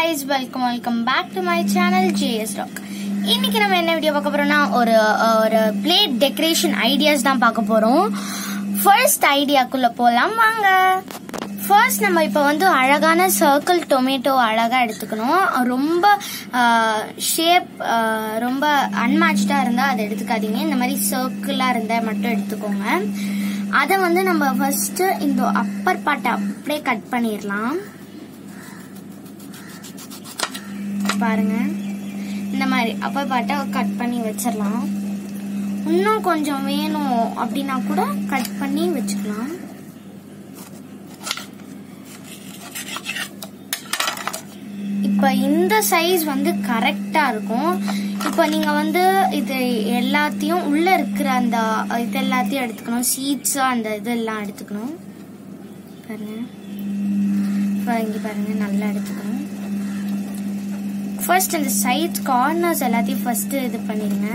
guys welcome welcome back to my channel JS rock இன்னைக்கு நம்ம என்ன வீடியோ பார்க்க போறோம்னா ஒரு ஒரு பிளேட் டெக்கரேஷன் ஐடியாஸ் தான் பார்க்க போறோம் ஃபர்ஸ்ட் ஐடியாக்குள்ள போலாம் வாங்க ஃபர்ஸ்ட் நம்ம இப்போ வந்து அழகான சர்க்கிள் டொமேட்டோ அழகா எடுத்துக்கணும் ரொம்ப ஷேப் ரொம்ப அன்மேட்ச்டா இருந்தா அதை எடுத்துக்காதீங்க இந்த மாதிரி சர்க்கிளா இருந்தா மட்டும் எடுத்துக்கோங்க அதை வந்து நம்ம ஃபர்ஸ்ட் இந்த அப்பர் பார்ட்டை அப்படியே கட் பண்ணிடலாம் பாருங்க இந்த மாதிரி அப்பர் பார்ட்டை கட் பண்ணி வச்சிடலாம் இன்னும் கொஞ்சம் வேணும் அப்படின்னா கூட கட் பண்ணி வச்சுக்கலாம் இப்போ இந்த சைஸ் வந்து கரெக்டா இருக்கும் இப்போ நீங்க வந்து இது எல்லாத்தையும் உள்ள இருக்கிற அந்த இது எல்லாத்தையும் எடுத்துக்கணும் சீட்ஸ் அந்த இதெல்லாம் எடுத்துக்கணும் பாருங்க இப்போ இங்க பாருங்க நல்லா எடுத்துக்கணும் ஃபர்ஸ்ட் இந்த சைட் கார்னர்ஸ் எல்லாத்தையும் ஃபர்ஸ்ட் இது பண்ணிடுங்க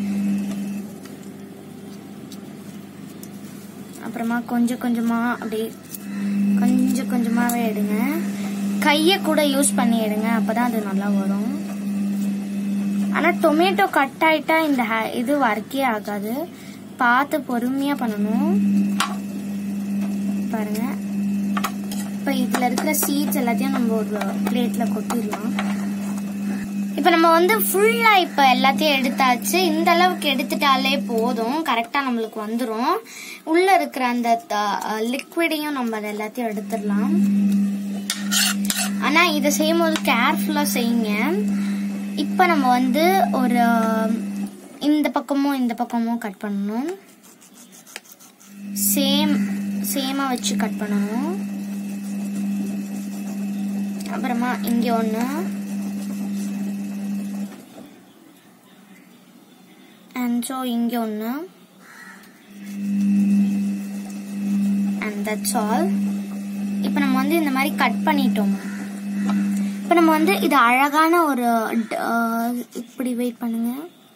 அப்புறமா கொஞ்சம் கொஞ்சமா அப்படியே கொஞ்சம் கொஞ்சமாவே எடுங்க கையை கூட யூஸ் பண்ணி எடுங்க அப்பதான் அது நல்லா வரும் ஆனா டொமேட்டோ கட் ஆயிட்டா இந்த ha- இது ஒர்க்கே ஆகாது பார்த்து பொறுமையா பண்ணணும் பாருங்க இப்ப இதுல இருக்கிற சீட்ஸ் எல்லாத்தையும் நம்ம ஒரு பிளேட்ல கொட்டிடலாம் இப்ப நம்ம வந்து ஃபுல்லா இப்ப எல்லாத்தையும் எடுத்தாச்சு இந்த அளவுக்கு எடுத்துட்டாலே போதும் கரெக்டா நம்மளுக்கு வந்துரும் உள்ள இருக்கிற அந்த லிக்விடையும் நம்ம அதை எல்லாத்தையும் எடுத்துடலாம் ஆனா இதை செய்யும் போது கேர்ஃபுல்லா செய்யுங்க இப்ப நம்ம வந்து ஒரு இந்த பக்கமும் இந்த பக்கமும் கட் பண்ணணும் சேம் சேமா வச்சு கட் பண்ணணும் அப்புறமா இங்க ஒண்ணு அண்ட் ஸோ இங்க ஒண்ணு அண்ட் தட்ஸ் ஆல் இப்போ நம்ம வந்து இந்த மாதிரி கட் பண்ணிட்டோம் இப்போ நம்ம வந்து இது அழகான ஒரு ட- அஹ் இப்படி வெயிட் பண்ணுங்க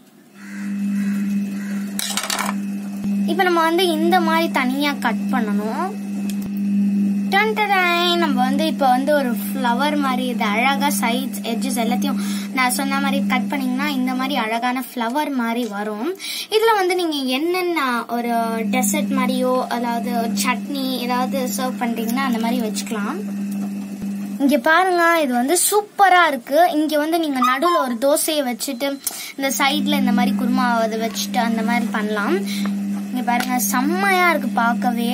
இப்போ நம்ம வந்து இந்த மாதிரி தனியா கட் பண்ணணும் டன் டடாய். நம்ம வந்து இப்போ வந்து ஒரு ஃப்ளவர் மாதிரி இது அழகா சைட்ஸ் எட்ஜஸ் எல்லாத்தையும் நான் சொன்ன மாதிரி கட் பண்ணீங்கன்னா இந்த மாதிரி அழகான ஃப்ளவர் மாதிரி வரும் இதுல வந்து நீங்க என்னென்ன ஒரு டெசர்ட் மாதிரியோ அதாவது ஒரு சட்னி ஏதாவது சர்வ் பண்றீங்கன்னா அந்த மாதிரி வச்சுக்கலாம் இங்க பாருங்க இது வந்து சூப்பரா இருக்கு இங்க வந்து நீங்க நடுவுல ஒரு தோசையை வச்சுட்டு இந்த சைட்ல இந்த மாதிரி குருமா அதை வச்சுட்டு அந்த மாதிரி பண்ணலாம் இங்க பாருங்க செம்மையா இருக்கு பார்க்கவே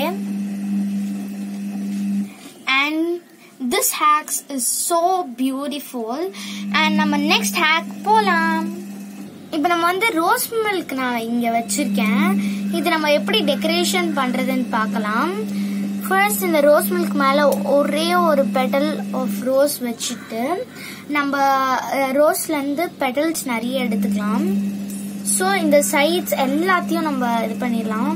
and this hacks is so beautiful and நம்ம next hack போலாம் இப்போ நம்ம வந்து ரோஸ் மில்க் நான் இங்க வச்சிருக்கேன் இது நம்ம எப்படி டெக்கரேஷன் பண்றதுன்னு பார்க்கலாம் ஃபர்ஸ்ட் இந்த ரோஸ் மில்க் மேல ஒரே ஒரு பெட்டல் ஆஃப் ரோஸ் வச்சுட்டு நம்ம ரோஸ்ல இருந்து பெட்டல்ஸ் நிறைய எடுத்துக்கலாம் ஸோ இந்த சைட்ஸ் எல்லாத்தையும் நம்ம இது பண்ணிடலாம்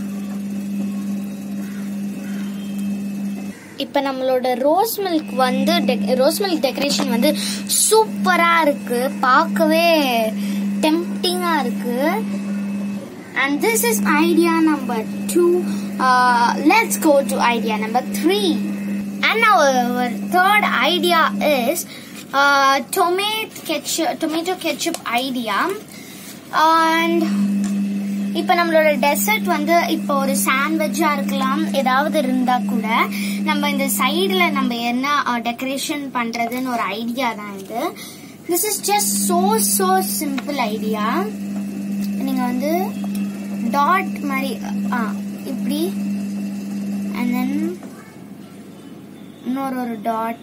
இப்போ நம்மளோட ரோஸ் மில்க் வந்து ரோஸ் மில்க் டெக்கரேஷன் வந்து சூப்பரா இருக்கு பார்க்கவே டெம்டிங்கா இருக்கு and this is idea number two let's go to idea number three and our third idea is tomato ketchup tomato ketchup idea and இப்போ நம்மளோட டெசர்ட் வந்து இப்போ ஒரு சாண்ட்விச்சா இருக்கலாம் ஏதாவது இருந்தா கூட நம்ம இந்த சைடுல நம்ம என்ன டெக்கரேஷன் பண்றதுன்னு ஒரு ஐடியா தான் இது this is just so so simple idea நீங்க வந்து டாட் மாதிரி ஆ, இப்படி அண்ட் தென் இன்னொரு ஒரு டாட்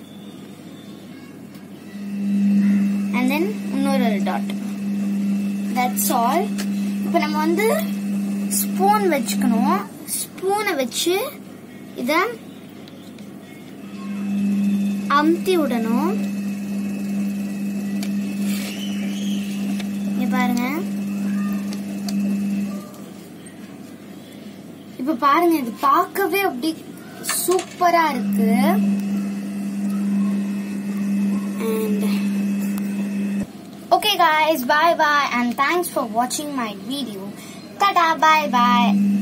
அண்ட் தென் இன்னொரு ஒரு டாட் தட்ஸ் ஆல் இப்போ நம்ம வந்து ஸ்பூன் வச்சுக்கணும் ஸ்பூனை வச்சு இத அமுத்தி விடணும் இங்க பாருங்க இப்ப பாருங்க இது பார்க்கவே அப்படி சூப்பரா இருக்கு and Okay guys, bye bye and thanks for watching my video. Tada, bye bye.